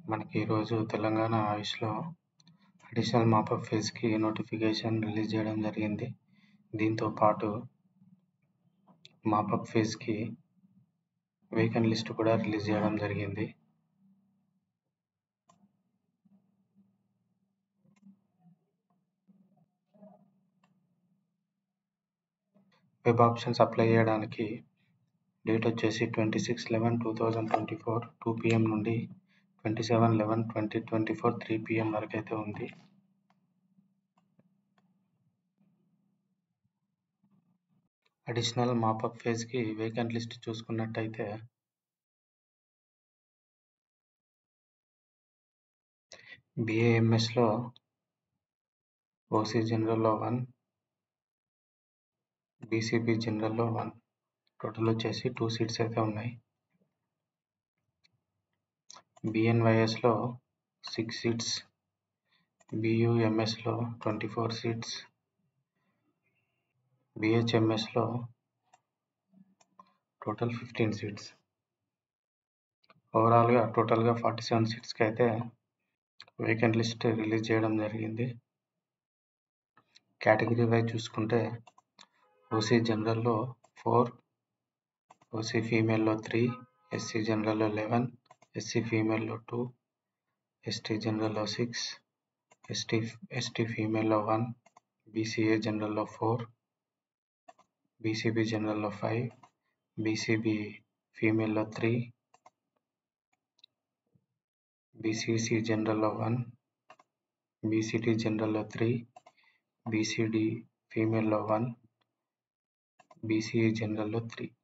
మనకి ఈరోజు తెలంగాణ ఆయుష్లో అడిషనల్ మాపప్ ఫేజ్కి నోటిఫికేషన్ రిలీజ్ చేయడం జరిగింది దీంతో పాటు మాపప్ ఫేజ్కి వేకెంట్ లిస్ట్ కూడా రిలీజ్ చేయడం జరిగింది వెబ్ ఆప్షన్స్ అప్లై చేయడానికి డేట్ వచ్చేసి twenty six eleven two thousand twenty four two PM నుండి twenty seven eleven twenty twenty four three PM వరకు అయితే ఉంది అడిషనల్ మాపప్ ఫేజ్కి వేకెంట్ లిస్ట్ చూసుకున్నట్టయితే బిఏఎంఎస్లో ఓసీ జనరల్లో వన్ బీసీబీ జనరల్లో వన్ టోటల్ వచ్చేసి టూ సీట్స్ అయితే ఉన్నాయి బిఎన్వైఎస్లో six seats బియుఎంఎస్లో twenty four seats బిహెచ్ఎంఎస్లో టోటల్ ఫిఫ్టీన్ సీట్స్ ఓవరాల్గా టోటల్గా ఫార్టీ సెవెన్ సీట్స్కి అయితే వేకెంట్ లిస్ట్ రిలీజ్ చేయడం జరిగింది కేటగిరీ వైజ్ చూసుకుంటే ఓసీ జనరల్లో ఫోర్ ఓసీ ఫీమేల్లో త్రీ ఎస్సీ జనరల్లో లెవెన్ ఎస్సీ ఫీమేల్లో టూ ఎస్టీ జనరల్లో సిక్స్ ఎస్టీ ఎస్టీ ఫీమేల్లో వన్ బీసీఏ జనరల్లో ఫోర్ బీసీబీ జనరల్లో ఫైవ్ బీసీబీ ఫీమేల్లో త్రీ బీసీసీ జనరల్లో వన్ బీసీటీ జనరల్లో త్రీ బీసీడీ ఫీమేల్లో వన్ బీసీఈ జనరల్లో త్రీ